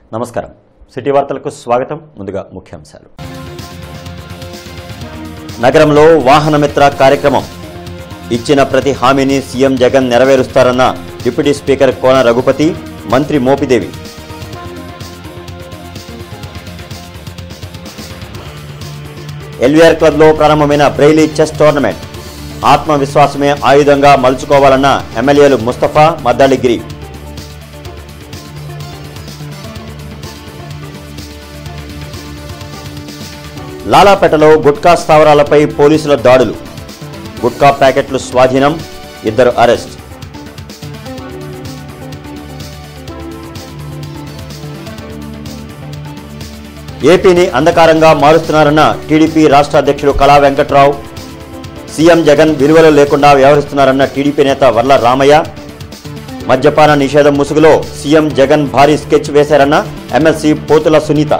నమస్కారం సిటీ వార్తలకు స్వాగతం ముందుగా ముఖ్యాంశాలు నగరంలో వాహనమిత్ర కార్యక్రమం ఇచ్చిన ప్రతి హామీని సీఎం జగన్ నెరవేరుస్తారన్న డిప్యూటీ స్పీకర్ కోన రఘుపతి మంత్రి మోపిదేవి ఎల్వీఆర్ క్లబ్లో ప్రారంభమైన బ్రెయిలీ చెస్ టోర్నమెంట్ ఆత్మవిశ్వాసమే ఆయుధంగా మలుచుకోవాలన్న ఎమ్మెల్యేలు ముస్తఫా మద్దాలిగిరి లాలాపేటలో గుట్కా స్థావరాలపై పోలీసుల దాడులు గుట్కా ప్యాకెట్లు స్వాధీనం ఇద్దరు అరెస్ట్ ఏపీని అంధకారంగా మారుస్తున్నారన్న టీడీపీ రాష్ట్ర అధ్యక్షుడు కళా వెంకట్రావు సీఎం జగన్ విలువలు లేకుండా వ్యవహరిస్తున్నారన్న టీడీపీ నేత వర్ల రామయ్య మద్యపాన నిషేధం ముసుగులో సీఎం జగన్ భారీ స్కెచ్ వేశారన్న ఎమ్మెల్సీ పోతుల సునీత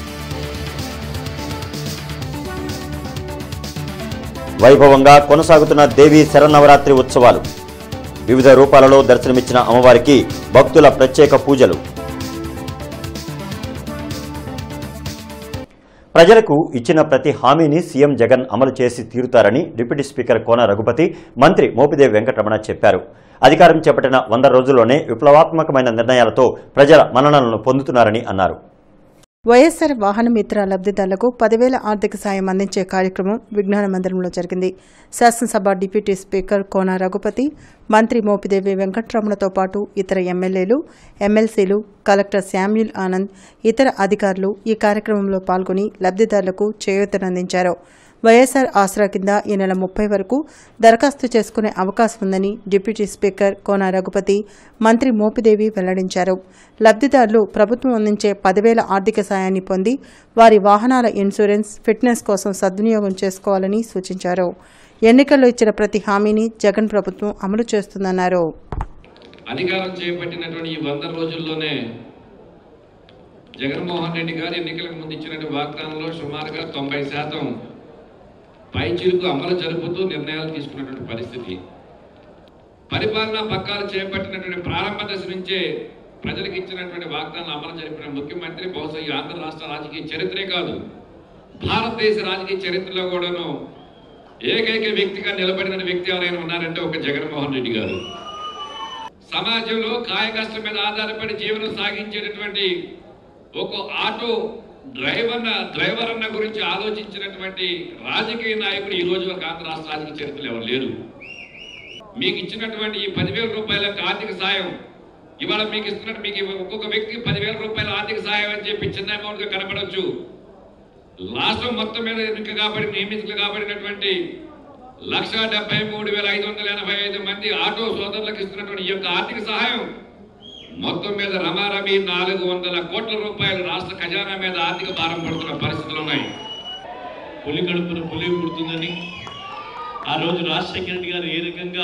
వైభవంగా కొనసాగుతున్న దేవీ శరన్నవరాత్రి ఉత్సవాలు వివిధ రూపాలలో దర్శనమిచ్చిన అమ్మవారికి భక్తుల ప్రత్యేక పూజలు ప్రజలకు ఇచ్చిన ప్రతి హామీని సీఎం జగన్ అమలు చేసి తీరుతారని డిప్యూటీ స్పీకర్ కోన రఘుపతి మంత్రి మోపిదేవి వెంకటరమణ చెప్పారు అధికారం చేపట్టిన వంద రోజుల్లోనే విప్లవాత్మకమైన నిర్ణయాలతో ప్రజల మన్ననలను పొందుతున్నారని అన్నారు వైఎస్సార్ వాహన మిత్ర లబ్ధిదారులకు పదివేల ఆర్థిక సాయం అందించే కార్యక్రమం విజ్ఞాన మందిరంలో జరిగింది శాసనసభ డిప్యూటీ స్పీకర్ కోన రఘుపతి మంత్రి మోపిదేవి వెంకట్రమణతో పాటు ఇతర ఎమ్మెల్యేలు ఎమ్మెల్సీలు కలెక్టర్ శామ్యూల్ ఆనంద్ ఇతర అధికారులు ఈ కార్యక్రమంలో పాల్గొని లబ్ధిదారులకు చేయూతనందించారు వైఎస్సార్ ఆసరా కింద ఈ నెల ముప్పై వరకు దరఖాస్తు చేసుకునే అవకాశం ఉందని డిప్యూటీ స్పీకర్ కోన రఘుపతి మంత్రి మోపిదేవి వెల్లడించారు లబ్ధిదారులు ప్రభుత్వం అందించే పదివేల ఆర్థిక సాయాన్ని పొంది వారి వాహనాల ఇన్సూరెన్స్ ఫిట్నెస్ కోసం సద్వినియోగం చేసుకోవాలని సూచించారు ఎన్నికల్లో ఇచ్చిన ప్రతి హామీని జగన్ ప్రభుత్వం అమలు చేస్తుందన్నారు అధికారం చేపట్టినటువంటి ఈ వంద రోజుల్లోనే జగన్మోహన్ రెడ్డి గారు ఎన్నికలకు ముందు ఇచ్చినటువంటి వాగ్దానంలో సుమారుగా తొంభై శాతం పైచిరుకు అమలు జరుపుతూ నిర్ణయాలు తీసుకున్నటువంటి పరిస్థితి పరిపాలనా పక్కాలు చేపట్టినటువంటి ప్రారంభ దశ నుంచే ప్రజలకు ఇచ్చినటువంటి వాగ్దానాలు అమలు జరిపిన ముఖ్యమంత్రి బహుశా ఈ ఆంధ్ర రాష్ట్ర రాజకీయ చరిత్రే కాదు భారతదేశ రాజకీయ చరిత్రలో కూడాను ఏకైక వ్యక్తిగా నిలబడిన వ్యక్తి ఎవరైనా ఉన్నారంటే ఒక జగన్మోహన్ రెడ్డి గారు సమాజంలో కాయ కష్టం మీద ఆధారపడి జీవనం సాగించేటటువంటి ఒక ఆటో డ్రైవర్ డ్రైవర్ అన్న గురించి ఆలోచించినటువంటి రాజకీయ నాయకుడు ఈ రోజు వరకు ఆంధ్ర రాష్ట్ర రాజకీయ చరిత్రలో ఎవరు లేరు మీకు ఇచ్చినటువంటి ఈ పదివేల రూపాయల ఆర్థిక సాయం ఇవాళ మీకు ఇస్తున్నట్టు మీకు ఒక్కొక్క వ్యక్తికి పదివేల రూపాయల ఆర్థిక సాయం అని చెప్పి చిన్న అమౌంట్ గా కనపడవచ్చు రాష్ట్రం మొత్తం మీద ఎన్నిక కాబట్టి నియమితులు కాబడినటువంటి లక్ష డెబ్బై మూడు వేల ఐదు వందల ఎనభై ఐదు మంది ఆటో సోదరులకు ఇస్తున్నటువంటి ఈ యొక్క ఆర్థిక సహాయం మొత్తం మీద రమారమి నాలుగు వందల కోట్ల రూపాయలు రాష్ట్ర ఖజానా మీద ఆర్థిక భారం పడుతున్న పరిస్థితులు ఉన్నాయి పులి కడుపున పులి పుడుతుందని ఆ రోజు రాజశేఖర రెడ్డి గారు ఏ రకంగా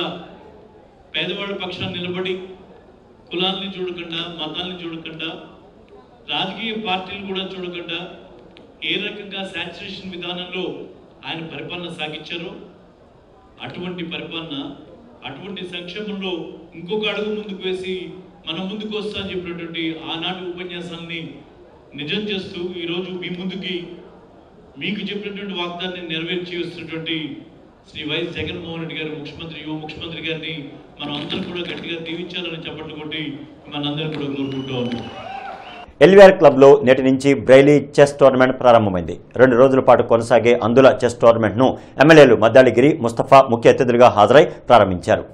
పేదవాడి పక్షాన్ని నిలబడి కులాల్ని చూడకుండా మతాల్ని చూడకుండా రాజకీయ పార్టీలు కూడా చూడకుండా ఏ రకంగా శాచురేషన్ విధానంలో ఆయన పరిపాలన సాగించారో అటువంటి పరిపాలన అటువంటి సంక్షేమంలో ఇంకొక అడుగు ముందుకు వేసి మన ముందుకు వస్తా అని చెప్పినటువంటి ఆనాటి ఉపన్యాసాన్ని నిజం చేస్తూ ఈరోజు మీ ముందుకి మీకు చెప్పినటువంటి వాగ్దాన్ని నెరవేర్చి వస్తున్నటువంటి శ్రీ వైఎస్ జగన్మోహన్ రెడ్డి గారు ముఖ్యమంత్రి యువ ముఖ్యమంత్రి గారిని మనం అందరం కూడా గట్టిగా దీవించాలని చెప్పట్లు కొట్టి మనందరం కూడా కోరుకుంటూ ఉన్నాం ఎల్వీఆర్ క్లబ్లో నేటి నుంచి బ్రైలీ చెస్ టోర్నమెంట్ ప్రారంభమైంది రెండు రోజుల పాటు కొనసాగే అందుల చెస్ టోర్నమెంట్ను ఎమ్మెల్యేలు మద్దాలిగిరి ముస్తఫా ముఖ్య అతిథులుగా హాజరై ప్రారంభించారు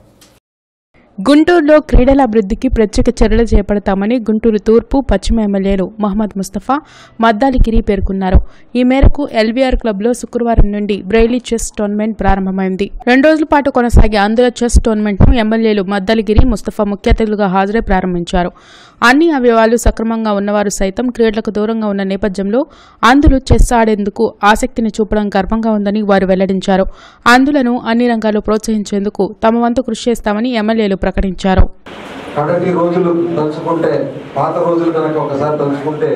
గుంటూరులో క్రీడల అభివృద్ధికి ప్రత్యేక చర్యలు చేపడతామని గుంటూరు తూర్పు పశ్చిమ ఎమ్మెల్యేలు మహమ్మద్ ముస్తఫా మద్దాలిగిరి పేర్కొన్నారు ఈ మేరకు ఎల్వీఆర్ క్లబ్లో శుక్రవారం నుండి బ్రైలీ చెస్ టోర్నమెంట్ ప్రారంభమైంది రెండు రోజుల పాటు కొనసాగే అందుల చెస్ టోర్నమెంట్ను ఎమ్మెల్యేలు మద్దాలిగిరి ముస్తఫా ముఖ్య అతిథులుగా హాజరై ప్రారంభించారు అన్ని అవయవాలు సక్రమంగా ఉన్నవారు సైతం క్రీడలకు దూరంగా ఉన్న నేపథ్యంలో అందులు చెస్ ఆడేందుకు ఆసక్తిని చూపడం గర్వంగా ఉందని వారు వెల్లడించారు అందులను అన్ని రంగాల్లో ప్రోత్సహించేందుకు తమ వంతు కృషి చేస్తామని ఎమ్మెల్యేలు ప్రకటించారు కడటి రోజులు తలుచుకుంటే పాత రోజులు కనుక ఒకసారి తలుచుకుంటే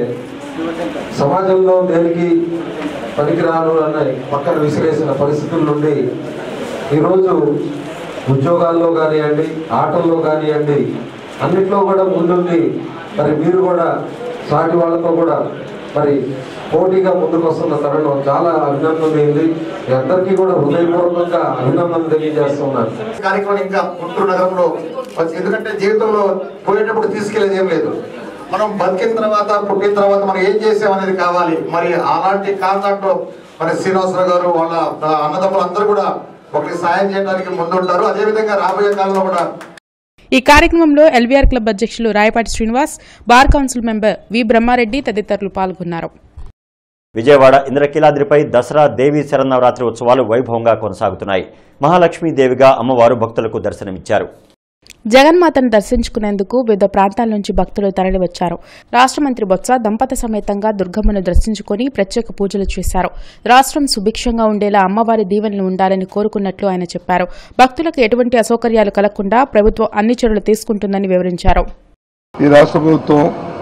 సమాజంలో దేనికి పనికిరాను అన్న పక్కన విసిరేసిన పరిస్థితుల నుండి ఈరోజు ఉద్యోగాల్లో కానివ్వండి ఆటల్లో కానివ్వండి అన్నిట్లో కూడా ముందుండి మరి మీరు కూడా సాటి వాళ్ళతో కూడా మరి పోటీగా ముందుకు వస్తున్న తరుణం చాలా అభినందనీయంది మీ అందరికీ కూడా హృదయపూర్వకంగా అభినందనలు తెలియజేస్తున్నాను కార్యక్రమం ఇంకా గుంటూరు నగరంలో వచ్చి- ఎందుకంటే జీవితంలో పోయేటప్పుడు తీసుకెళ్లేది ఏం లేదు మనం బతికిన తర్వాత పుట్టిన తర్వాత మనం ఏం చేసాం అనేది కావాలి మరి అలాంటి కాన్సెప్ట్ మరి శ్రీనివాసరావు గారు వాళ్ళ ఆ, అన్నదమ్ములు అందరూ కూడా ఒకరికి సాయం చేయడానికి ముందుంటారు అదేవిధంగా రాబోయే కాలంలో కూడా ఈ కార్యక్రమంలో ఎల్వీఆర్ క్లబ్ అధ్యక్షులు Rayapati Srinivas bar council member V Brahmareddy తదితరులు పాల్గొన్నారు విజయవాడ ఇంద్రకీలాద్రిపై దసరా దేవీ శరన్నవరాత్రి ఉత్సవాలు వైభవంగా కొనసాగుతున్నాయి మహాలక్ష్మీదేవిగా అమ్మవారు భక్తులకు దర్శనమిచ్చారు జగన్మాతను దర్శించుకునేందుకు వివిధ ప్రాంతాల నుంచి భక్తులు తరలివచ్చారు రాష్ట్ర మంత్రి బొత్స దంపతి సమేతంగా దుర్గమ్మను దర్శించుకుని ప్రత్యేక పూజలు చేశారు రాష్ట్రం సుభిక్షంగా ఉండేలా అమ్మవారి దీవెనలు ఉండాలని కోరుకున్నట్లు ఆయన చెప్పారు భక్తులకు ఎటువంటి అసౌకర్యాలు కలగకుండా ప్రభుత్వం అన్ని చర్యలు తీసుకుంటుందని వివరించారు ఈ రాష్ట్ర ప్రభుత్వం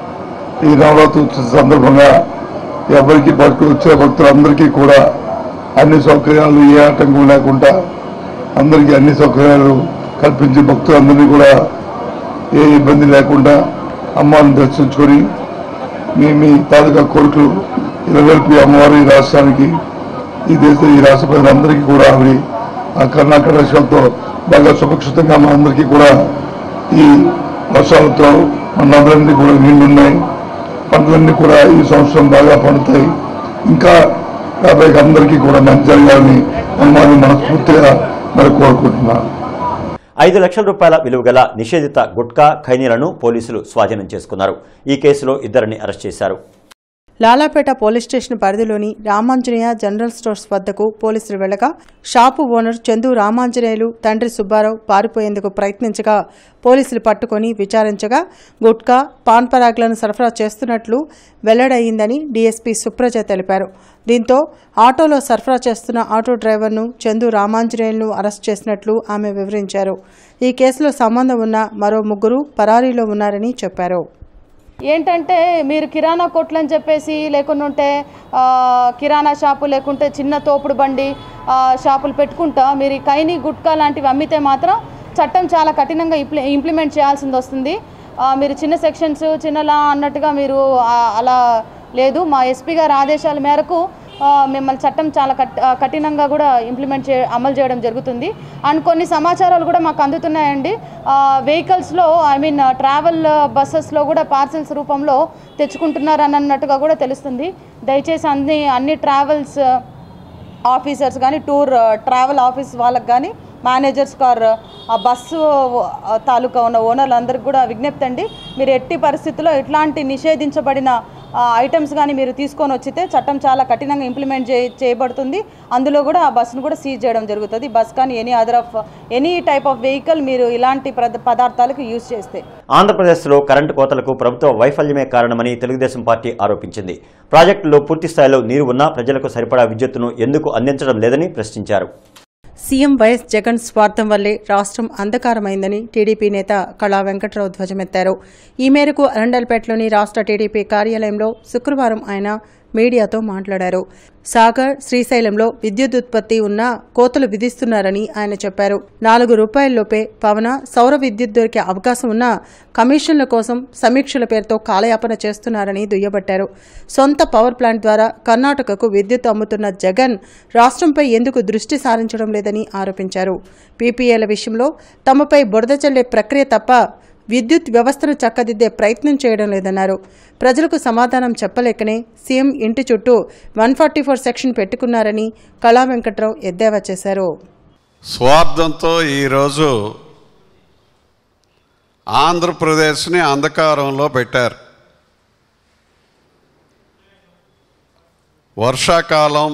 ఈ నవరాత్రి ఉత్సవ సందర్భంగా ఎవరికి భక్తులు వచ్చే భక్తులందరికీ కూడా అన్ని సౌకర్యాలు ఏ ఆటంకం లేకుండా అందరికీ అన్ని సౌకర్యాలు కల్పించి భక్తులందరినీ కూడా ఏ ఇబ్బంది లేకుండా అమ్మవారిని దర్శించుకొని మీ మీ తాలూకా కోరికలు నెరవేర్పి అమ్మవారు ఈ రాష్ట్రానికి ఈ దేశ ఈ రాష్ట్ర ప్రజలందరికీ కూడా ఆవిడ ఆ కర్ణాటక రాష్ట్రాలతో బాగా సురక్షితంగా మా అందరికీ కూడా ఈ వర్షాలతో మన నదులన్నీ కూడా నీళ్లున్నాయి పంటలన్నీ కూడా ఈ సంవత్సరం బాగా పండుతాయి ఇంకా రాబోయే అందరికీ కూడా మంచి జరగాలని అమ్మవారిని మనస్ఫూర్తిగా మరి కోరుకుంటున్నాను ఐదు లక్షల రూపాయల విలువగల నిషేధిత గుట్కా ఖైనీలను పోలీసులు స్వాధీనం చేసుకున్నారు ఈ కేసులో ఇద్దరిని అరెస్ట్ చేశారు లాలాపేట పోలీస్ స్టేషన్ పరిధిలోని రామాంజనేయ జనరల్ స్టోర్స్ వద్దకు పోలీసులు వెళ్లగా షాపు ఓనర్ చందు రామాంజనేయులు తండ్రి సుబ్బారావు పారిపోయేందుకు ప్రయత్నించగా పోలీసులు పట్టుకొని విచారించగా గుట్కా పాన్ పరాగ్లను సరఫరా చేస్తున్నట్లు వెల్లడయ్యిందని డీఎస్పీ సుప్రజ తెలిపారు దీంతో ఆటోలో సరఫరా చేస్తున్న ఆటో డ్రైవర్ను చందు రామాంజనేయులను అరెస్ట్ చేసినట్లు ఆమె వివరించారు ఈ కేసులో సంబంధం ఉన్న మరో ముగ్గురు పరారీలో ఉన్నారని చెప్పారు ఏంటంటే మీరు కిరాణా కొట్లు అని చెప్పేసి లేకుండా ఉంటే ఆ, కిరాణా షాపు లేకుంటే చిన్న తోపుడు బండి ఆ, షాపులు పెట్టుకుంటా మీరు ఈ కైని గుట్కా లాంటివి అమ్మితే మాత్రం చట్టం చాలా కఠినంగా ఇంప్లి ఇంప్లిమెంట్ చేయాల్సింది వస్తుంది ఆ, మీరు చిన్న సెక్షన్స్ చిన్నలా అన్నట్టుగా మీరు ఆ, అలా లేదు మా ఎస్పీ గారి ఆదేశాల మేరకు ఆ, మిమ్మల్ని చట్టం చాలా కట్ ఆ, కఠినంగా కూడా ఇంప్లిమెంట్ చే అమలు చేయడం జరుగుతుంది అండ్ కొన్ని సమాచారాలు కూడా మాకు అందుతున్నాయండి వెహికల్స్లో ఐ మీన్ ట్రావెల్ బస్సెస్లో కూడా పార్సిల్స్ రూపంలో తెచ్చుకుంటున్నారు అని అన్నట్టుగా కూడా తెలుస్తుంది దయచేసి అన్ని అన్ని ట్రావెల్స్ ఆఫీసర్స్ కానీ టూర్ ట్రావెల్ ఆఫీస్ వాళ్ళకి కానీ మేనేజర్స్ కార్ ఆ బస్సు ఆ, తాలూకా ఉన్న ఓనర్లందరికీ కూడా విజ్ఞప్తి అండి మీరు ఎట్టి పరిస్థితుల్లో ఇట్లాంటి నిషేధించబడిన ఐటమ్స్ కానీ మీరు తీసుకొని వచ్చితే చట్టం చాలా కఠినంగా ఇంప్లిమెంట్ చే చేయబడుతుంది అందులో కూడా ఆ బస్సును కూడా సీజ్ చేయడం జరుగుతుంది బస్ కానీ any other of any type of vehicle మీరు ఇలాంటి ప్రద- పదార్థాలకు యూజ్ చేస్తే ఆంధ్రప్రదేశ్లో కరెంటు కోతలకు ప్రభుత్వ వైఫల్యమే కారణమని తెలుగుదేశం పార్టీ ఆరోపించింది ప్రాజెక్టులో పూర్తి స్థాయిలో నీరు ఉన్నా ప్రజలకు సరిపడా విద్యుత్తును ఎందుకు అందించడం లేదని ప్రశ్నించారు సీఎం వైఎస్ జగన్ స్వార్థం వల్లే రాష్ట్రం అంధకారమైందని టీడీపీ నేత కళా వెంకట్రావు ధ్వజమెత్తారు ఈ మేరకు అరండల్పేటలోని రాష్ట్ర టీడీపీ కార్యాలయంలో శుక్రవారం ఆయన మీడియాతో మాట్లాడారు సాగర్ శ్రీశైలంలో విద్యుత్ ఉత్పత్తి ఉన్నా కోతలు విధిస్తున్నారని ఆయన చెప్పారు నాలుగు రూపాయల్లోపే పవన సౌర విద్యుత్ దొరికే అవకాశం ఉన్నా కమిషన్ల కోసం సమీక్షల పేరుతో కాలయాపన చేస్తున్నారని దుయ్యబట్టారు సొంత పవర్ ప్లాంట్ ద్వారా కర్ణాటకకు విద్యుత్ అమ్ముతున్న జగన్ రాష్ట్రంపై ఎందుకు దృష్టి సారించడం లేదని ఆరోపించారు పీపీఏల విషయంలో తమపై బురద చల్లే ప్రక్రియ తప్ప విద్యుత్ వ్యవస్థను చక్కదిద్దే ప్రయత్నం చేయడం లేదన్నారు ప్రజలకు సమాధానం చెప్పలేకనే సీఎం ఇంటి చుట్టూ వన్ ఫార్టీ ఫోర్ సెక్షన్ పెట్టుకున్నారని కళా వెంకట్రావు ఎద్దేవా చేశారు స్వార్థంతో ఈరోజు ఆంధ్రప్రదేశ్ని అంధకారంలో పెట్టారు వర్షాకాలం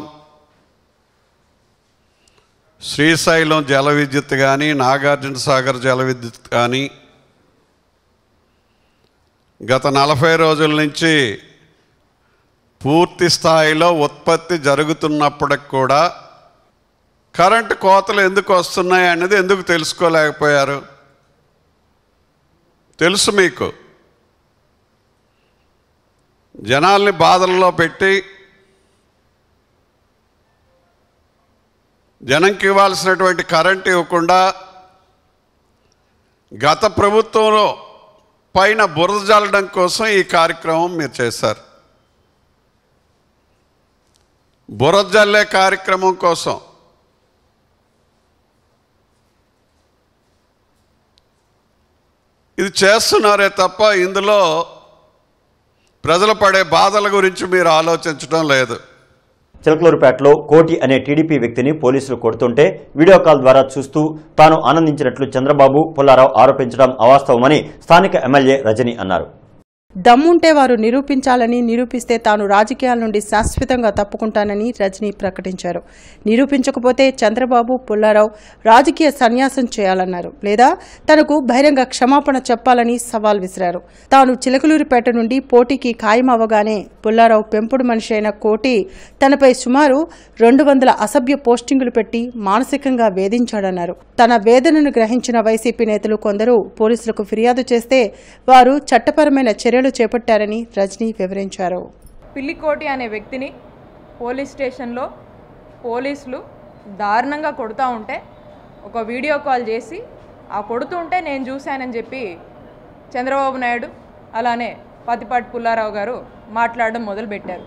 శ్రీశైలం జల విద్యుత్ కానీ నాగార్జున సాగర్ జల విద్యుత్ కానీ గత నలభై రోజుల నుంచి పూర్తి స్థాయిలో ఉత్పత్తి జరుగుతున్నప్పటికి కూడా కరెంటు కోతలు ఎందుకు వస్తున్నాయి అనేది ఎందుకు తెలుసుకోలేకపోయారు తెలుసు మీకు జనాల్ని బాధల్లో పెట్టి జనంకి ఇవ్వాల్సినటువంటి కరెంట్ ఇవ్వకుండా గత ప్రభుత్వంలో పైన బురద జల్లడం కోసం ఈ కార్యక్రమం మీరు చేశారు బురద జల్లే కార్యక్రమం కోసం ఇది చేస్తున్నారే తప్ప ఇందులో ప్రజలు పడే బాధల గురించి మీరు ఆలోచించడం లేదు చిలకలూరుపేటలో కోటి అనే టీడీపీ వ్యక్తిని పోలీసులు కొడుతుంటే వీడియో కాల్ ద్వారా చూస్తూ తాను ఆనందించినట్లు చంద్రబాబు పుల్లారావు ఆరోపించడం అవాస్తవమని స్థానిక ఎమ్మెల్యే రజని అన్నారు దమ్ముంటే వారు నిరూపించాలని నిరూపిస్తే తాను రాజకీయాల నుండి శాశ్వతంగా తప్పుకుంటానని రజనీ ప్రకటించారు నిరూపించకపోతే చంద్రబాబు పుల్లారావు రాజకీయ సన్యాసం చేయాలన్నారు లేదా తనకు బహిరంగ క్షమాపణ చెప్పాలని సవాల్ విసిరారు తాను చిలకలూరిపేట నుండి పోటీకి ఖాయమవ్వగానే పుల్లారావు పెంపుడు మనిషి అయిన కోటి తనపై సుమారు రెండు వందల అసభ్య పోస్టింగులు పెట్టి మానసికంగా వేధించాడన్నారు తన వేదనను గ్రహించిన వైసీపీ నేతలు కొందరు పోలీసులకు ఫిర్యాదు చేస్తే వారు చట్టపరమైన చర్యలు చేపట్టారని రజనీ వివరించారు పిల్లికోటి అనే వ్యక్తిని పోలీస్ స్టేషన్లో పోలీసులు దారుణంగా కొడుతూ ఉంటే ఒక వీడియో కాల్ చేసి ఆ కొడుతుంటే నేను చూశానని చెప్పి చంద్రబాబు నాయుడు అలానే పతిపాటి పుల్లారావు గారు మాట్లాడడం మొదలుపెట్టారు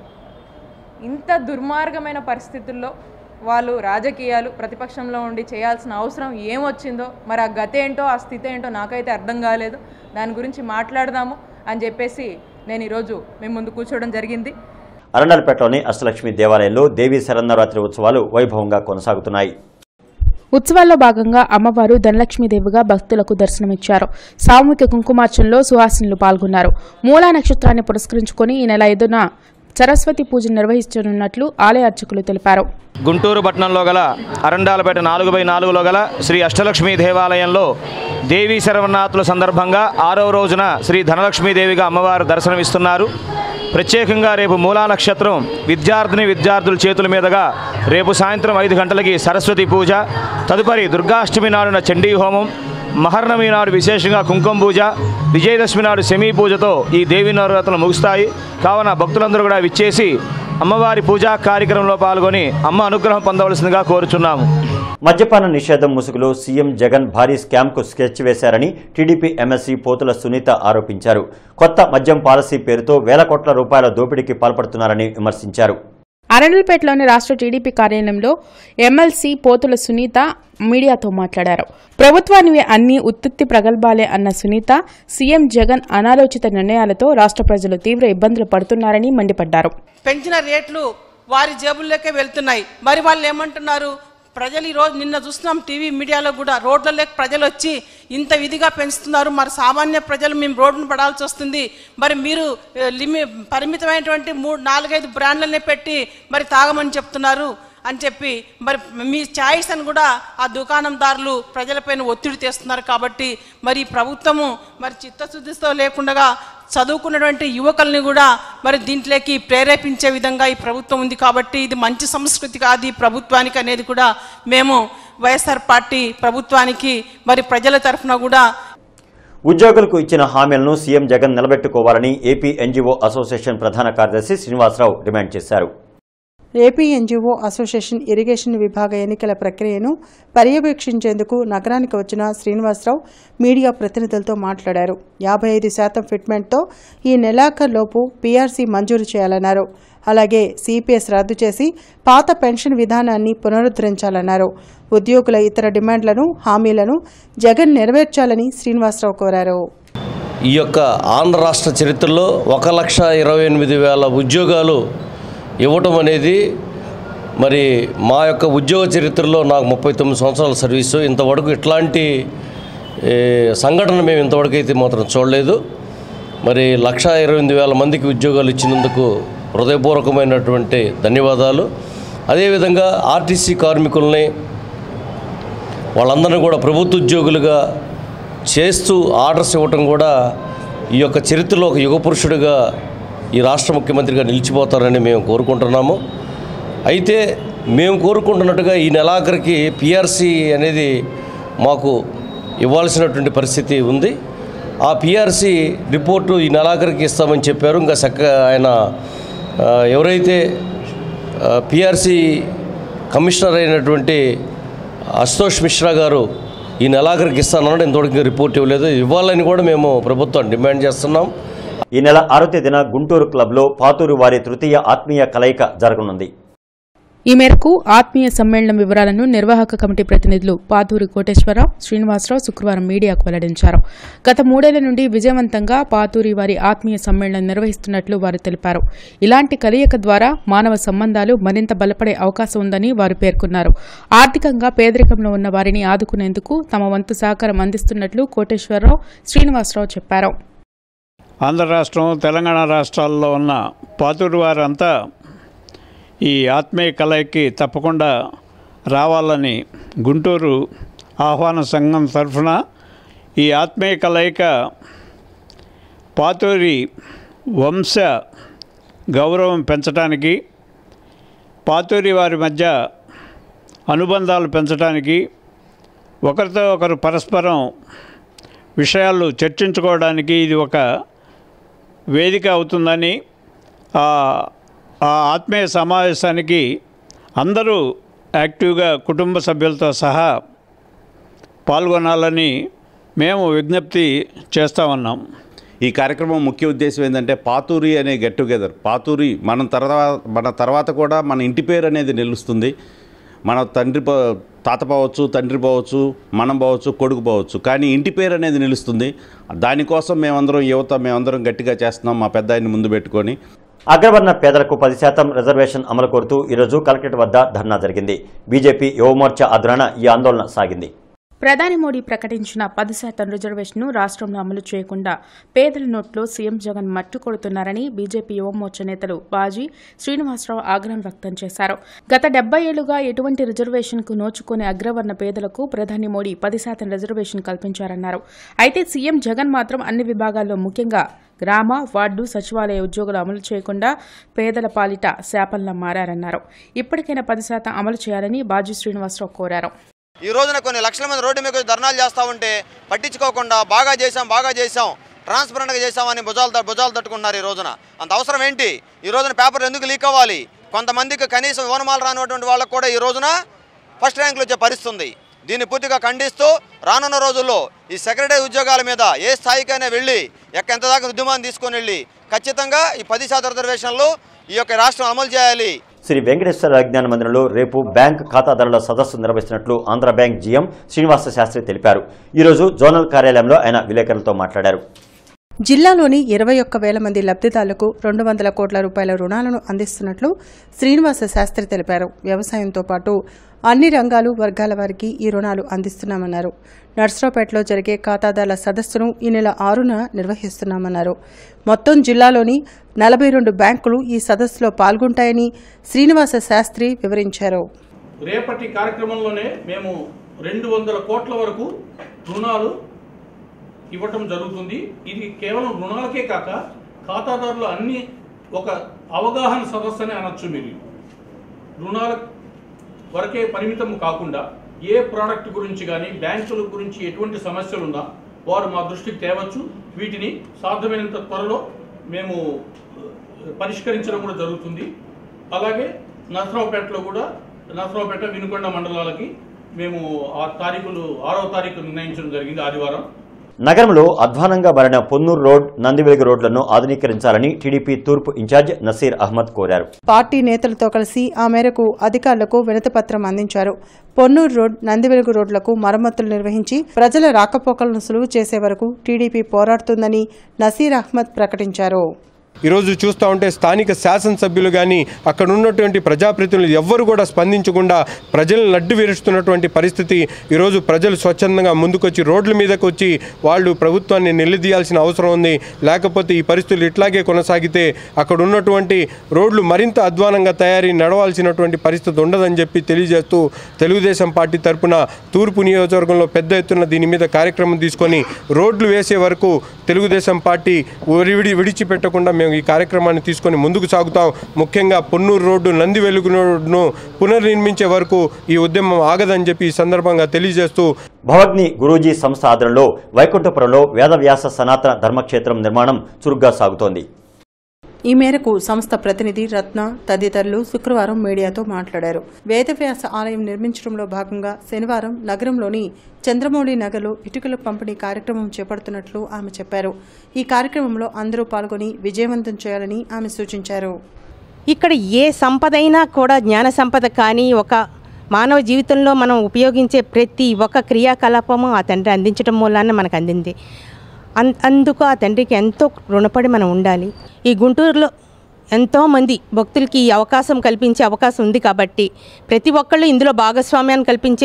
ఇంత దుర్మార్గమైన పరిస్థితుల్లో వాళ్ళు రాజకీయాలు ప్రతిపక్షంలో ఉండి చేయాల్సిన అవసరం ఏమొచ్చిందో మరి ఆ గత ఏంటో ఆ స్థితి ఏంటో నాకైతే అర్థం కాలేదు దాని గురించి మాట్లాడదాము అని చెప్పేసి నేను ఈరోజు మేము ముందు కూర్చోవడం జరిగింది అరండల్పేటలోని అష్టలక్ష్మి దేవాలయంలో దేవీ శరన్నవరాత్రి ఉత్సవాలు వైభవంగా కొనసాగుతున్నాయి ఉత్సవాల్లో భాగంగా అమ్మవారు ధనలక్ష్మీదేవిగా భక్తులకు దర్శనమిచ్చారు సామూహిక కుంకుమార్చనలో సుహాసినులు పాల్గొన్నారు మూలా నక్షత్రాన్ని పురస్కరించుకొని ఈ నెల ఐదున సరస్వతి పూజ నిర్వహించనున్నట్లు ఆలయ అర్చకులు తెలిపారు గుంటూరు పట్టణంలో గల అరండాలపేట నాలుగు బై నాలుగులో గల శ్రీ అష్టలక్ష్మీ దేవాలయంలో దేవీ శరవనాథుల సందర్భంగా ఆరవ రోజున శ్రీ ధనలక్ష్మీదేవిగా అమ్మవారు దర్శనమిస్తున్నారు ప్రత్యేకంగా రేపు మూలా నక్షత్రం విద్యార్థిని విద్యార్థుల చేతుల మీదుగా రేపు సాయంత్రం ఐదు గంటలకి సరస్వతి పూజ తదుపరి దుర్గాష్టమి నాడున చండీ హోమం మహర్నమి నాడు విశేషంగా కుంకుమ పూజ విజయదశమి నాడు శమీ పూజతో ఈ దేవీ నవరాత్రులు ముగుస్తాయి కావున భక్తులందరూ కూడా విచ్చేసి అమ్మవారి పూజా కార్యక్రమంలో పాల్గొని అమ్మ అనుగ్రహం పొందవలసిందిగా కోరుచున్నాము మద్యపాన నిషేధం ముసుగులో సీఎం జగన్ భారీ స్కామ్కు స్కెచ్ వేశారని టీడీపీ ఎమ్మెల్సీ పోతుల సునీత ఆరోపించారు కొత్త మద్యం పాలసీ పేరుతో వేల కోట్ల రూపాయల దోపిడీకి పాల్పడుతున్నారని విమర్శించారు అరణల్పేటలోని రాష్ట్ర టీడీపీ కార్యాలయంలో ఎమ్మెల్సీ పోతుల సునీత మీడియాతో మాట్లాడారు ప్రభుత్వానివి అన్ని ఉత్తుత్తి ప్రగల్భాలే అన్న సునీత సీఎం జగన్ అనాలోచిత నిర్ణయాలతో రాష్ట్ర ప్రజలు తీవ్ర ఇబ్బందులు పడుతున్నారని మండిపడ్డారు పెంచిన రేట్లు వారి జేబుల్లోకే వెళ్తున్నాయి మరి వాళ్ళు ఏమంటున్నారు ప్రజలు ఈరోజు నిన్న చూస్తున్నాం టీవీ మీడియాలో కూడా రోడ్లలోకి ప్రజలు వచ్చి ఇంత విధిగా పెంచుతున్నారు మరి సామాన్య ప్రజలు మేము రోడ్డును పడాల్సి వస్తుంది మరి మీరు ఏ, లిమి పరిమితమైనటువంటి మూడు నాలుగైదు బ్రాండ్లనే పెట్టి మరి తాగమని చెప్తున్నారు అని చెప్పి మరి మీ ఛాయిస్ అని కూడా ఆ దుకాణందారులు ప్రజలపైన ఒత్తిడి తెస్తున్నారు కాబట్టి మరి ఈ ప్రభుత్వము మరి చిత్తశుద్ధితో లేకుండా చదువుకున్నటువంటి యువకుల్ని కూడా మరి దీంట్లోకి ప్రేరేపించే విధంగా ఈ ప్రభుత్వం ఉంది కాబట్టి ఇది మంచి సంస్కృతి కాదు ఈ ప్రభుత్వానికి అనేది కూడా మేము వైఎస్ఆర్ పార్టీ ప్రభుత్వానికి మరి ప్రజల తరఫున కూడా ఉద్యోగులకు ఇచ్చిన హామీలను సీఎం జగన్ నిలబెట్టుకోవాలని ఏపీ ఎన్జీఓ అసోసియేషన్ ప్రధాన కార్యదర్శి శ్రీనివాసరావు డిమాండ్ చేశారు ఏపీ ఎన్జీఓ అసోసియేషన్ ఇరిగేషన్ విభాగ ఎన్నికల ప్రక్రియను పర్యవేక్షించేందుకు నగరానికి వచ్చిన శ్రీనివాసరావు మీడియా ప్రతినిధులతో మాట్లాడారు యాభై ఐదు శాతం ఫిట్మెంట్తో ఈ నెలాఖరులోపు పీఆర్సీ మంజూరు చేయాలన్నారు అలాగే సిపిఎస్ రద్దు చేసి పాత పెన్షన్ విధానాన్ని పునరుద్ధరించాలన్నారు ఉద్యోగుల ఇతర డిమాండ్లను హామీలను జగన్ నెరవేర్చాలని శ్రీనివాసరావు కోరారు ఈ యొక్క ఆంధ్ర రాష్ట్ర చరిత్రలో ఒక లక్ష ఇరవై ఎనిమిది వేల ఉద్యోగాలు ఇవ్వటం అనేది మరి మా యొక్క ఉద్యోగ చరిత్రలో నాకు ముప్పై తొమ్మిది సంవత్సరాల సర్వీసు ఇంతవరకు ఇట్లాంటి ఏ, సంఘటన మేము ఇంతవరకు అయితే మాత్రం చూడలేదు మరి లక్ష ఇరవై ఎనిమిది వేల మందికి ఉద్యోగాలు ఇచ్చినందుకు హృదయపూర్వకమైనటువంటి ధన్యవాదాలు అదేవిధంగా ఆర్టీసీ కార్మికుల్ని వాళ్ళందరినీ కూడా ప్రభుత్వ ఉద్యోగులుగా చేస్తూ ఆర్డర్స్ ఇవ్వటం కూడా ఈ యొక్క చరిత్రలో ఒక యుగ పురుషుడిగా ఈ రాష్ట్ర ముఖ్యమంత్రిగా నిలిచిపోతారని మేము కోరుకుంటున్నాము అయితే మేము కోరుకుంటున్నట్టుగా ఈ నెలాఖరికి పిఆర్సీ అనేది మాకు ఇవ్వాల్సినటువంటి పరిస్థితి ఉంది ఆ పిఆర్సీ రిపోర్టు ఈ నెలాఖరికి ఇస్తామని చెప్పారు ఇంకా చక్క ఆయన ఆ, ఎవరైతే పిఆర్సీ కమిషనర్ అయినటువంటి అశుతోష్ మిశ్రా గారు ఈ నెలాఖరికి ఇస్తానన్నాడు ఇంతవరకు రిపోర్ట్ ఇవ్వలేదు ఇవ్వాలని కూడా మేము ప్రభుత్వం డిమాండ్ చేస్తున్నాం ఈ నెల ఆరో తేదీన గుంటూరు క్లబ్లో పాతూరు వారి తృతీయ ఆత్మీయ కలయిక జరగనుంది ఈ మేరకు ఆత్మీయ సమ్మేళనం వివరాలను నిర్వాహక కమిటీ ప్రతినిధులు పాతూరి కోటేశ్వరరావు శ్రీనివాసరావు శుక్రవారం మీడియాకు వెల్లడించారు గత మూడేళ్ల నుండి విజయవంతంగా పాతూరి వారి ఆత్మీయ సమ్మేళనం నిర్వహిస్తున్నట్లు వారు తెలిపారు ఇలాంటి కలయిక ద్వారా మానవ సంబంధాలు మరింత బలపడే అవకాశం ఉందని వారు పేర్కొన్నారు ఆర్థికంగా పేదరికంలో ఉన్న వారిని ఆదుకునేందుకు తమ వంతు సహకారం అందిస్తున్నట్లు కోటేశ్వరరావు శ్రీనివాసరావు చెప్పారు ఆంధ్ర రాష్ట్రం తెలంగాణ రాష్ట్రాల్లో ఉన్న పాతూరు వారంతా ఈ ఆత్మీయ కలయికి తప్పకుండా రావాలని గుంటూరు ఆహ్వాన సంఘం తరఫున ఈ ఆత్మీయ కలయిక పాతూరి వంశ గౌరవం పెంచడానికి పాతూరి వారి మధ్య అనుబంధాలు పెంచడానికి ఒకరితో ఒకరు పరస్పరం విషయాలు చర్చించుకోవడానికి ఇది ఒక వేదిక అవుతుందని ఆ ఆ ఆత్మీయ సమావేశానికి అందరూ యాక్టివ్గా కుటుంబ సభ్యులతో సహా పాల్గొనాలని మేము విజ్ఞప్తి చేస్తా ఉన్నాం ఈ కార్యక్రమం ముఖ్య ఉద్దేశం ఏంటంటే పాతూరి అనే గెట్ టుగెదర్ పాతూరి మన తర్వాత మన తర్వాత కూడా మన ఇంటి పేరు అనేది నిలుస్తుంది మన తండ్రి పో- తాత పోవచ్చు తండ్రి పోవచ్చు మనం పోవచ్చు కొడుకు పోవచ్చు కానీ ఇంటి పేరు అనేది నిలుస్తుంది దానికోసం మేమందరం యువత మేమందరం గట్టిగా చేస్తున్నాం మా పెద్ద ఆయన్ని ముందు పెట్టుకొని అగ్రవర్ణ పేదలకు పది శాతం రిజర్వేషన్ అమలు కోరుతూ ఈరోజు కలెక్టరేట్ వద్ద ధర్నా జరిగింది బీజేపీ యువమోర్చా ఆధ్వర్యాన ఈ ఆందోళన సాగింది ప్రధాని మోడీ ప్రకటించిన పది శాతం రిజర్వేషన్ను రాష్ట్రంలో అమలు చేయకుండా పేదల నోట్లో సీఎం జగన్ మట్టు కొడుతున్నారని బీజేపీ యువమోర్చా నేతలు బాజీ శ్రీనివాసరావు ఆగ్రహం వ్యక్తం చేశారు గత డెబ్బై ఏళ్లుగా ఎటువంటి రిజర్వేషన్కు నోచుకునే అగ్రవర్ణ పేదలకు ప్రధాని మోడీ పది శాతం రిజర్వేషన్ కల్పించారన్నారు అయితే సీఎం జగన్ మాత్రం అన్ని విభాగాల్లో ముఖ్యంగా గ్రామ వార్డు సచివాలయ ఉద్యోగులు అమలు చేయకుండా పేదల పాలిట శాపంలా మారారన్నారు ఇప్పటికైనా పది శాతం అమలు చేయాలని బాజీ శ్రీనివాసరావు కోరారు ఈ రోజున కొన్ని లక్షల మంది రోడ్డు మీద వచ్చి ధర్నాలు చేస్తూ ఉంటే పట్టించుకోకుండా బాగా చేశాం బాగా చేశాం ట్రాన్స్పరెంట్గా చేశామని భుజాలు త- భుజాలు తట్టుకున్నారు ఈ రోజున అంత అవసరం ఏంటి ఈ రోజున పేపర్ ఎందుకు లీక్ అవ్వాలి కొంతమందికి కనీసం వివనమాలు రానటువంటి వాళ్ళకు కూడా ఈ రోజున ఫస్ట్ ర్యాంకులు వచ్చే పరిస్థితి ఉంది దీన్ని పూర్తిగా ఖండిస్తూ రానున్న రోజుల్లో ఈ సెక్రటరీ ఉద్యోగాల మీద ఏ స్థాయికైనా వెళ్ళి ఎక్క ఎంత దాకా ఉద్యమాన్ని తీసుకొని వెళ్ళి ఖచ్చితంగా ఈ పది శాతం రిజర్వేషన్లు ఈ యొక్క రాష్ట్రం అమలు చేయాలి శ్రీ వెంకటేశ్వర విజ్ఞాన మందిరంలో రేపు బ్యాంక్ ఖాతాదారుల సదస్సు నిర్వహిస్తున్నట్లు ఆంధ్ర బ్యాంక్ జీఎం శ్రీనివాస శాస్త్రి తెలిపారు ఈరోజు జోనల్ కార్యాలయంలో ఆయన విలేకరులతో మాట్లాడారు జిల్లాలోని ఇరవై ఒక్క వేల మంది లబ్ధిదారులకు రెండు వందల కోట్ల రూపాయల రుణాలను అందిస్తున్నట్లు శ్రీనివాస శాస్త్రి తెలిపారు వ్యవసాయంతో పాటు అన్ని రంగాలు వర్గాల వారికి ఈ రుణాలు అందిస్తున్నామన్నారు నర్సరావుపేటలో జరిగే ఖాతాదారుల సదస్సును ఈ నెల ఆరున నిర్వహిస్తున్నామన్నారు మొత్తం జిల్లాలోని నలభై రెండు బ్యాంకులు ఈ సదస్సులో పాల్గొంటాయని శ్రీనివాస శాస్త్రి వివరించారు రేపటి కార్యక్రమంలోనే మేము రెండు వందల కోట్ల వరకు రుణాలు ఇవ్వటం జరుగుతుంది ఇది కేవలం రుణాలకే కాక ఖాతాదారులు అన్ని ఒక అవగాహన సదస్సు అని అనొచ్చు మీరు రుణాల వరకే పరిమితం కాకుండా ఏ ప్రోడక్ట్ గురించి కానీ బ్యాంకుల గురించి ఎటువంటి సమస్యలు ఉన్నా వారు మా దృష్టికి తేవచ్చు వీటిని సాధ్యమైనంత త్వరలో మేము పరిష్కరించడం కూడా జరుగుతుంది అలాగే నరసరావుపేటలో కూడా నరసరావుపేట వినుకొండ మండలాలకి మేము ఆ తారీఖులు ఆరో తారీఖు నిర్ణయించడం జరిగింది ఆదివారం నగరంలో అధ్వానంగా మారిన పొన్నూరు రోడ్ నందివెలుగు రోడ్లను ఆధునీకరించాలని టీడీపీ తూర్పు ఇన్ఛార్జ్ నసీర్ అహ్మద్ కోరారు పార్టీ నేతలతో కలిసి ఆ మేరకు అధికారులకు వినతిపత్రం అందించారు పొన్నూరు రోడ్ నందివెలుగు రోడ్లకు మరమ్మతులు నిర్వహించి ప్రజల రాకపోకలను సులువు చేసే వరకు టీడీపీ పోరాడుతుందని నసీర్ అహ్మద్ ప్రకటించారు ఈరోజు చూస్తూ ఉంటే స్థానిక శాసనసభ్యులు కానీ అక్కడ ఉన్నటువంటి ప్రజాప్రతినిధులు ఎవ్వరు కూడా స్పందించకుండా ప్రజలను లడ్డు విరుస్తున్నటువంటి పరిస్థితి ఈరోజు ప్రజలు స్వచ్ఛందంగా ముందుకొచ్చి రోడ్ల మీదకి వచ్చి వాళ్ళు ప్రభుత్వాన్ని నిలదీయాల్సిన అవసరం ఉంది లేకపోతే ఈ పరిస్థితులు ఇట్లాగే కొనసాగితే అక్కడ ఉన్నటువంటి రోడ్లు మరింత అధ్వానంగా తయారీ నడవాల్సినటువంటి పరిస్థితి ఉండదని చెప్పి తెలియజేస్తూ తెలుగుదేశం పార్టీ తరపున తూర్పు నియోజకవర్గంలో పెద్ద ఎత్తున దీని మీద కార్యక్రమం తీసుకొని రోడ్లు వేసే వరకు తెలుగుదేశం పార్టీ విడి విడిచిపెట్టకుండా మేము ఈ కార్యక్రమాన్ని తీసుకొని ముందుకు సాగుతాం ముఖ్యంగా పొన్నూరు రోడ్డు నంది వెలుగు రోడ్డును పునర్నిర్మించే వరకు ఈ ఉద్యమం ఆగదని చెప్పి ఈ సందర్భంగా తెలియజేస్తూ భవగ్ని గురూజీ సంస్థ ఆధ్వర్యంలో వైకుంఠపురంలో వేదవ్యాస సనాతన ధర్మక్షేత్రం నిర్మాణం చురుగ్గా సాగుతోంది ఈ మేరకు సంస్థ ప్రతినిధి రత్న తదితరులు శుక్రవారం మీడియాతో మాట్లాడారు వేదవ్యాస ఆలయం నిర్మించడంలో భాగంగా శనివారం నగరంలోని చంద్రమౌళి నగర్లో ఇటుకల పంపిణీ కార్యక్రమం చేపడుతున్నట్లు ఆమె చెప్పారు ఈ కార్యక్రమంలో అందరూ పాల్గొని విజయవంతం చేయాలని ఆమె సూచించారు ఇక్కడ ఏ సంపద అయినా కూడా జ్ఞాన సంపద కానీ ఒక మానవ జీవితంలో మనం ఉపయోగించే ప్రతి ఒక్క క్రియాకలాపము ఆ తండ్రి అందించడం మూలాన మనకు అందింది అన్ అందుకు ఆ తండ్రికి ఎంతో రుణపడి మనం ఉండాలి ఈ గుంటూరులో ఎంతోమంది భక్తులకి ఈ అవకాశం కల్పించే అవకాశం ఉంది కాబట్టి ప్రతి ఒక్కళ్ళు ఇందులో భాగస్వామ్యాన్ని కల్పించే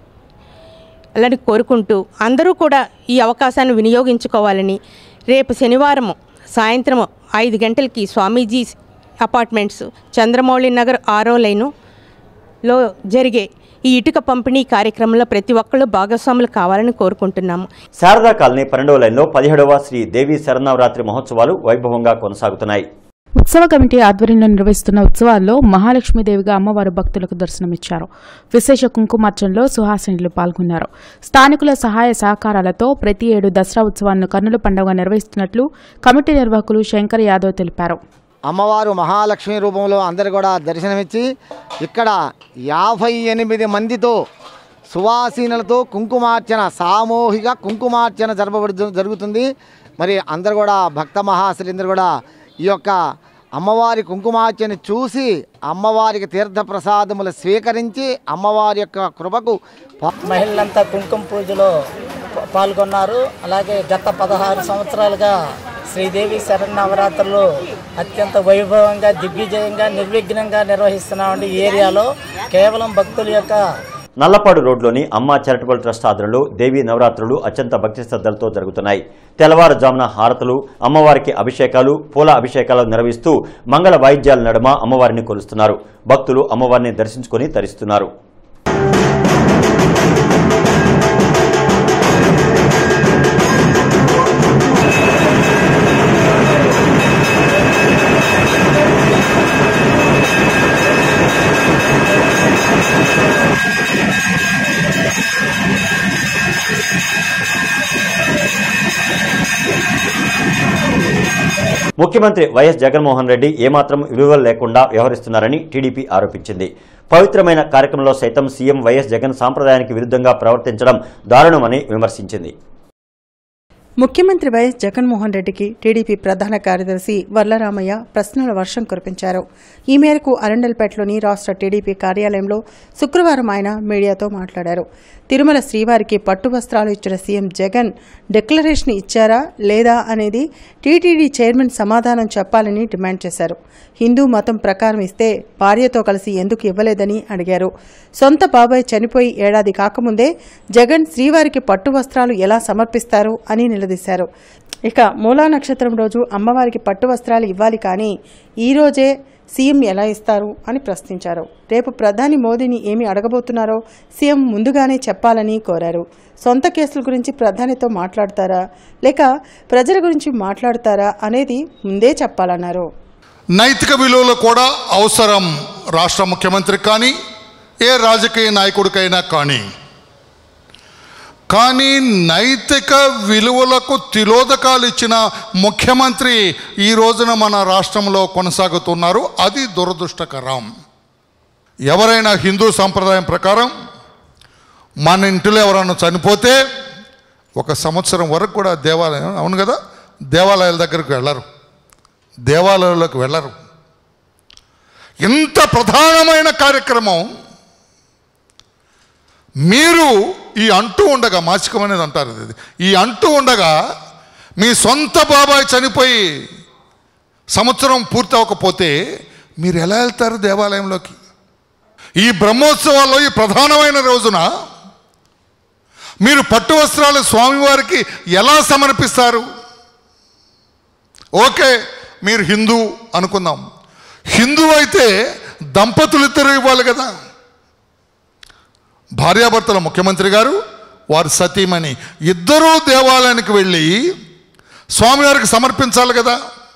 అలాంటి కోరుకుంటూ అందరూ కూడా ఈ అవకాశాన్ని వినియోగించుకోవాలని రేపు శనివారం సాయంత్రం ఐదు గంటలకి స్వామీజీ అపార్ట్మెంట్స్ చంద్రమౌళి నగర్ ఆరో లైనులో జరిగే ఈ ఇటుక పంపిణీ కార్యక్రమంలో ప్రతి ఒక్కళ్ళు భాగస్వాములు కావాలని కోరుకుంటున్నాము శారదా కాలనీ పన్నెండవ లైన్లో పదిహేడవ శ్రీ దేవి శరన్నవరాత్రి మహోత్సవాలు వైభవంగా కొనసాగుతున్నాయి ఉత్సవ కమిటీ ఆధ్వర్యంలో నిర్వహిస్తున్న ఉత్సవాల్లో మహాలక్ష్మీదేవిగా అమ్మవారు భక్తులకు దర్శనమిచ్చారు విశేష కుంకుమార్చనలో సుహాసినులు పాల్గొన్నారు స్థానికుల సహాయ సహకారాలతో ప్రతి ఏడు దసరా ఉత్సవాలను కన్నుల పండుగ నిర్వహిస్తున్నట్లు కమిటీ నిర్వాహకులు శంకర్ యాదవ్ తెలిపారు అమ్మవారు మహాలక్ష్మి రూపంలో అందరు కూడా దర్శనమిచ్చి ఇక్కడ యాభై ఎనిమిది మందితో సువాసీనులతో కుంకుమార్చన సామూహిక కుంకుమార్చన జరపబడు జరుగుతుంది మరి అందరు కూడా భక్త మహాశులందరూ కూడా ఈ యొక్క అమ్మవారి కుంకుమార్చన చూసి అమ్మవారికి తీర్థ ప్రసాదములు స్వీకరించి అమ్మవారి యొక్క కృపకు మహిళలంతా కుంకుమ పూజలో పా- పాల్గొన్నారు అలాగే గత పదహారు సంవత్సరాలుగా శ్రీదేవి శరణవరాత్రులు అత్యంత వైభవంగా దిగ్విజయంగా నిర్విఘ్నంగా నిర్వహిస్తున్నామండి ఈ ఏరియాలో కేవలం భక్తుల యొక్క నల్లపాడు రోడ్లోని అమ్మ చారిటబుల్ ట్రస్ట్ ఆధ్వర్యంలో దేవీ నవరాత్రులు అత్యంత భక్తి శ్రద్ధలతో జరుగుతున్నాయి తెల్లవారుజామున హారతులు అమ్మవారికి అభిషేకాలు పూల అభిషేకాలు నిర్వహిస్తూ మంగళ వాయిద్యాల నడుమ అమ్మవారిని కొలుస్తున్నారు భక్తులు అమ్మవారిని దర్శించుకొని తరిస్తున్నారు ముఖ్యమంత్రి వైఎస్ జగన్మోహన్ రెడ్డి ఏమాత్రం విలువలు లేకుండా వ్యవహరిస్తున్నారని టీడీపీ ఆరోపించింది పవిత్రమైన కార్యక్రమంలో సైతం సీఎం వైఎస్ జగన్ సాంప్రదాయానికి విరుద్ధంగా ప్రవర్తించడం దారుణమని విమర్శించింది ముఖ్యమంత్రి వైఎస్ జగన్మోహన్ రెడ్డికి టీడీపీ ప్రధాన కార్యదర్శి వర్లరామయ్య ప్రశ్నల వర్షం కురిపించారు ఈ మేరకు అరండల్పేటలోని రాష్ట్ర టీడీపీ కార్యాలయంలో శుక్రవారం ఆయన మీడియాతో మాట్లాడారు తిరుమల శ్రీవారికి పట్టు వస్త్రాలు ఇచ్చిన సీఎం జగన్ డిక్లరేషన్ ఇచ్చారా లేదా అనేది టీటీడీ చైర్మన్ సమాధానం చెప్పాలని డిమాండ్ చేశారు హిందూ మతం ప్రకారం ఇస్తే భార్యతో కలిసి ఎందుకు ఇవ్వలేదని అడిగారు సొంత బాబాయ్ చనిపోయి ఏడాది కాకముందే జగన్ శ్రీవారికి పట్టు వస్త్రాలు ఎలా సమర్పిస్తారు అని నిలదీశారు ఇక మూలా నక్షత్రం రోజు అమ్మవారికి పట్టు వస్త్రాలు ఇవ్వాలి కానీ ఈ రోజే సీఎం ఎలా ఇస్తారు అని ప్రశ్నించారు రేపు ప్రధాని మోదీని ఏమి అడగబోతున్నారో సీఎం ముందుగానే చెప్పాలని కోరారు సొంత కేసుల గురించి ప్రధానితో మాట్లాడతారా లేక ప్రజల గురించి మాట్లాడతారా అనేది ముందే చెప్పాలన్నారు నైతిక విలువలు కూడా అవసరం రాష్ట్ర ముఖ్యమంత్రికి కానీ ఏ రాజకీయ నాయకుడికైనా కానీ కానీ నైతిక విలువలకు తిలోదకాలు ఇచ్చిన ముఖ్యమంత్రి ఈ రోజున మన రాష్ట్రంలో కొనసాగుతున్నారు అది దురదృష్టకరం ఎవరైనా హిందూ సంప్రదాయం ప్రకారం మన ఇంటిలో ఎవరైనా చనిపోతే ఒక సంవత్సరం వరకు కూడా దేవాలయం అవును కదా దేవాలయాల దగ్గరకు వెళ్ళరు దేవాలయాలకు వెళ్ళరు ఇంత ప్రధానమైన కార్యక్రమం మీరు ఈ అంటూ ఉండగా మాసికం అనేది అంటారు ఇది ఈ అంటూ ఉండగా మీ సొంత బాబాయ్ చనిపోయి సంవత్సరం పూర్తి అవ్వకపోతే మీరు ఎలా వెళ్తారు దేవాలయంలోకి ఈ బ్రహ్మోత్సవాల్లో ఈ ప్రధానమైన రోజున మీరు పట్టు వస్త్రాలు స్వామివారికి ఎలా సమర్పిస్తారు ఓకే మీరు హిందూ అనుకుందాం హిందూ అయితే దంపతులు ఇద్దరు ఇవ్వాలి కదా భార్యాభర్తల ముఖ్యమంత్రి గారు వారి సతీమణి ఇద్దరూ దేవాలయానికి వెళ్ళి స్వామివారికి సమర్పించాలి కదా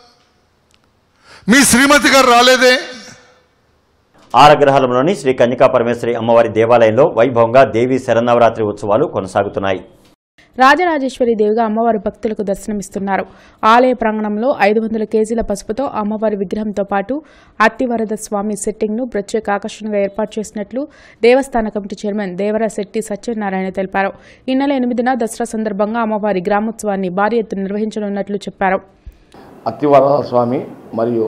మీ శ్రీమతి గారు రాలేదే ఆరగ్రహాలంలోని శ్రీ కన్యకా పరమేశ్వరి అమ్మవారి దేవాలయంలో వైభవంగా దేవీ శరన్నవరాత్రి ఉత్సవాలు కొనసాగుతున్నాయి రాజరాజేశ్వరి దేవిగా అమ్మవారి భక్తులకు దర్శనమిస్తున్నారు ఆలయ ప్రాంగణంలో ఐదు వందల కేజీల పసుపుతో అమ్మవారి విగ్రహంతో పాటు అత్తివరద స్వామి సెట్టింగ్ను ప్రత్యేక ఆకర్షణగా ఏర్పాటు చేసినట్లు దేవస్థాన కమిటీ చైర్మన్ దేవర శెట్టి సత్యనారాయణ తెలిపారు ఈ నెల ఎనిమిదిన దసరా సందర్భంగా అమ్మవారి గ్రామోత్సవాన్ని భారీ ఎత్తున నిర్వహించనున్నట్లు చెప్పారు అత్తివరద స్వామి మరియు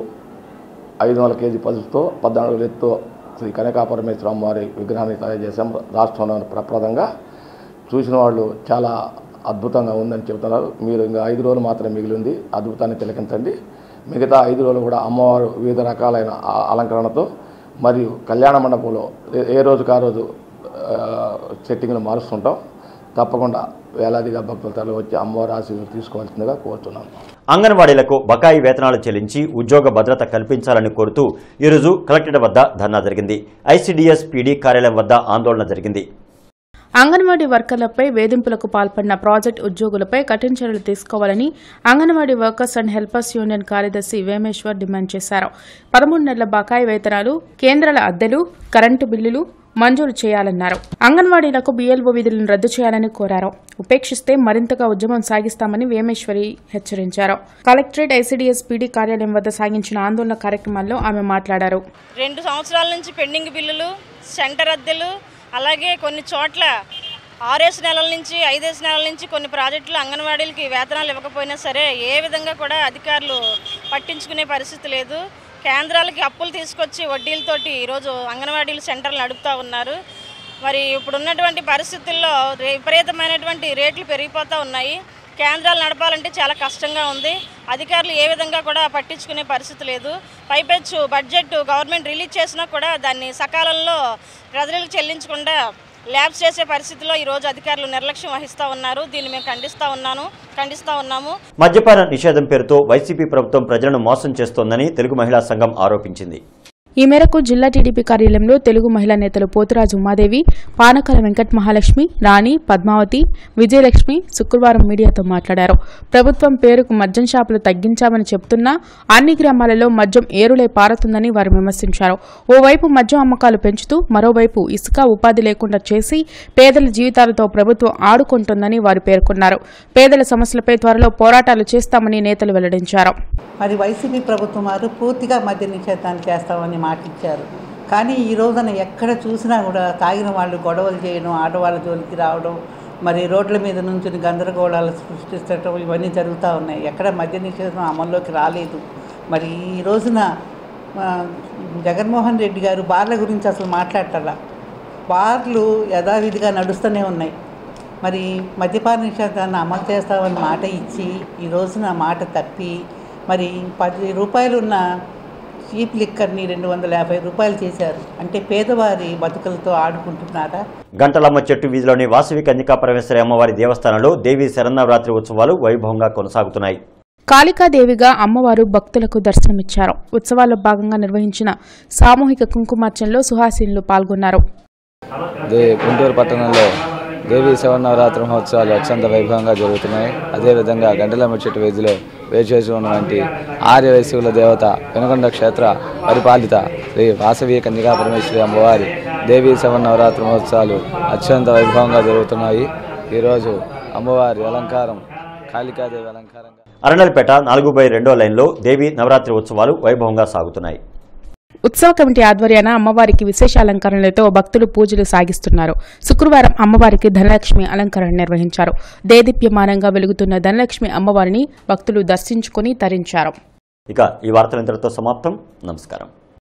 ఐదు వందల కేజీ పసుపుతో పద్నాలుగు ఎత్తుతో శ్రీ కనకాపరమేశ్వర అమ్మవారి విగ్రహాన్ని తయారు చేశాం రాష్ట్రంలో ప్రప్రదంగా చూసిన వాళ్ళు చాలా అద్భుతంగా ఉందని చెబుతున్నారు మీరు ఇంకా ఐదు రోజులు మాత్రమే మిగిలింది అద్భుతాన్ని తిలకించండి మిగతా ఐదు రోజులు కూడా అమ్మవారు వివిధ రకాలైన ఆ- అలంకరణతో మరియు కళ్యాణ మండపంలో ఏ- ఏ రోజుకు ఆ రోజు ఆ, సెట్టింగ్లు మారుస్తుంటాం తప్పకుండా వేలాదిగా భక్తులు తరలి వచ్చి అమ్మవారి ఆశీర్వాదం తీసుకోవాల్సిందిగా కోరుతున్నాను అంగన్వాడీలకు బకాయి వేతనాలు చెల్లించి ఉద్యోగ భద్రత కల్పించాలని కోరుతూ ఈరోజు కలెక్టరేట్ వద్ద ధర్నా జరిగింది ఐసీడీఎస్ పీడీ కార్యాలయం వద్ద ఆందోళన జరిగింది అంగన్వాడీ వర్కర్లపై వేధింపులకు పాల్పడిన ప్రాజెక్ట్ ఉద్యోగులపై కఠిన చర్యలు తీసుకోవాలని Anganwadi workers and helpers union కార్యదర్శి వేమేశ్వర్ డిమాండ్ చేశారు పదమూడు నెలల బకాయి వేతనాలు కేంద్రాల అద్దెలు కరెంటు బిల్లులు మంజూరు చేయాలన్నారు అంగన్వాడీలకు బీఎల్ఓ విధులను రద్దు చేయాలని కోరారు ఉపేక్షిస్తే మరింతగా ఉద్యమం సాగిస్తామని వేమేశ్వరి హెచ్చరించారు కలెక్టరేట్ ఐసీడీఎస్ పీడీ కార్యాలయం వద్ద సాగించిన ఆందోళన కార్యక్రమాల్లో ఆమె మాట్లాడారు రెండు సంవత్సరాల నుంచి పెండింగ్ బిల్లులు సెంటర్ అద్దెలు అలాగే కొన్ని చోట్ల ఆరేసి నెలల నుంచి ఐదేసి నెలల నుంచి కొన్ని ప్రాజెక్టులు అంగన్వాడీలకి వేతనాలు ఇవ్వకపోయినా సరే ఏ విధంగా కూడా అధికారులు పట్టించుకునే పరిస్థితి లేదు కేంద్రాలకి అప్పులు తీసుకొచ్చి వడ్డీలతోటి ఈరోజు అంగన్వాడీలు సెంటర్లు నడుపుతూ ఉన్నారు మరి ఇప్పుడు ఉన్నటువంటి పరిస్థితుల్లో రే- విపరీతమైనటువంటి రేట్లు పెరిగిపోతూ ఉన్నాయి కేంద్రాలు నడపాలంటే చాలా కష్టంగా ఉంది అధికారులు ఏ విధంగా కూడా పట్టించుకునే పరిస్థితి లేదు పైపెచ్చు బడ్జెట్ గవర్నమెంట్ రిలీజ్ చేసినా కూడా దాన్ని సకాలంలో ప్రజలకు చెల్లించకుండా ల్యాబ్స్ చేసే పరిస్థితిలో ఈరోజు అధికారులు నిర్లక్ష్యం వహిస్తూ ఉన్నారు దీన్ని మేము ఖండిస్తూ ఉన్నాను ఖండిస్తూ ఉన్నాము మద్యపాన నిషేధం పేరుతో వైసీపీ ప్రభుత్వం ప్రజలను మోసం చేస్తోందని తెలుగు మహిళా సంఘం ఆరోపించింది ఈ మేరకు జిల్లా టీడీపీ కార్యాలయంలో తెలుగు మహిళా నేతలు పోతురాజు ఉమాదేవి పానకాల వెంకట మహాలక్ష్మి రాణి పద్మావతి విజయలక్ష్మి శుక్రవారం మీడియాతో మాట్లాడారు ప్రభుత్వం పేరుకు మద్యం షాపులు తగ్గించామని చెబుతున్నా అన్ని గ్రామాలలో మద్యం ఏరులై పారుతుందని వారు విమర్శించారు ఓవైపు మద్యం అమ్మకాలు పెంచుతూ మరోవైపు ఇసుక ఉపాధి లేకుండా చేసి పేదల జీవితాలతో ప్రభుత్వం ఆడుకుంటుందని వారు పేర్కొన్నారు పేదల సమస్యలపై త్వరలో పోరాటాలు చేస్తామని నేతలు వెల్లడించారు మరి వైసీపీ ప్రభుత్వం వారు పూర్తిగా మద్య నిషేధాన్ని చేస్తామని మాట ఇచ్చారు కానీ ఈ రోజున ఎక్కడ చూసినా కూడా తాగిన వాళ్ళు గొడవలు చేయడం ఆడవాళ్ళ జోలికి రావడం మరి రోడ్ల మీద నుంచి గందరగోళాలు సృష్టించడం ఇవన్నీ జరుగుతూ ఉన్నాయి ఎక్కడ మద్య నిషేధం అమల్లోకి రాలేదు మరి ఈ రోజున ఆ, జగన్మోహన్ రెడ్డి గారు బార్ల గురించి అసలు మాట్లాడటలా బార్లు యథావిధిగా నడుస్తూనే ఉన్నాయి మరి మద్యపాన నిషేధాన్ని అమలు చేస్తామని మాట ఇచ్చి ఈ రోజున మాట తప్పి మరి పది రూపాయలు ఉన్న చీప్ లిక్కర్ని రెండు వందల యాభై రూపాయలు చేశారు అంటే పేదవారి బతుకులతో ఆడుకుంటున్నారా గంటలమ్మ చెట్టు వీధిలోని వాసవి కన్యకా పరమేశ్వరి అమ్మవారి దేవస్థానంలో దేవి శరన్నవరాత్రి ఉత్సవాలు వైభవంగా కొనసాగుతున్నాయి కాళికాదేవిగా అమ్మవారు భక్తులకు దర్శనమిచ్చారు ఉత్సవాల్లో భాగంగా నిర్వహించిన సామూహిక కుంకుమార్చనలో సుహాసినులు పాల్గొన్నారు దే గుంటూరు పట్టణంలో దేవీ శవన్నవరాత్రి మహోత్సవాలు అత్యంత వైభవంగా జరుగుతున్నాయి అదేవిధంగా గంటలమ్మ చెట్టు వీధిలో వేచేసి ఉన్నటువంటి ఆర్య వైశ్యుల దేవత వెనుకొండ క్షేత్ర పరిపాలిత శ్రీ వాసవి కన్యకా పరమేశ్వరి అమ్మవారి దేవీ శవన్నవరాత్రి మహోత్సవాలు అత్యంత వైభవంగా జరుగుతున్నాయి ఈరోజు అమ్మవారి అలంకారం కాళికాదేవి అలంకారంగా అరణల్పేట నాలుగు బై రెండో లైన్లో దేవి నవరాత్రి ఉత్సవాలు వైభవంగా సాగుతున్నాయి ఉత్సవ కమిటీ ఆధ్వర్యాన అమ్మవారికి విశేష అలంకరణలతో భక్తులు పూజలు సాగిస్తున్నారు శుక్రవారం అమ్మవారికి ధనలక్ష్మి అలంకరణ నిర్వహించారు దేదీప్యమానంగా వెలుగుతున్న ధనలక్ష్మి అమ్మవారిని భక్తులు దర్శించుకుని తరించారు ఇక ఈ వార్తలు ఇంతటితో సమాప్తం నమస్కారం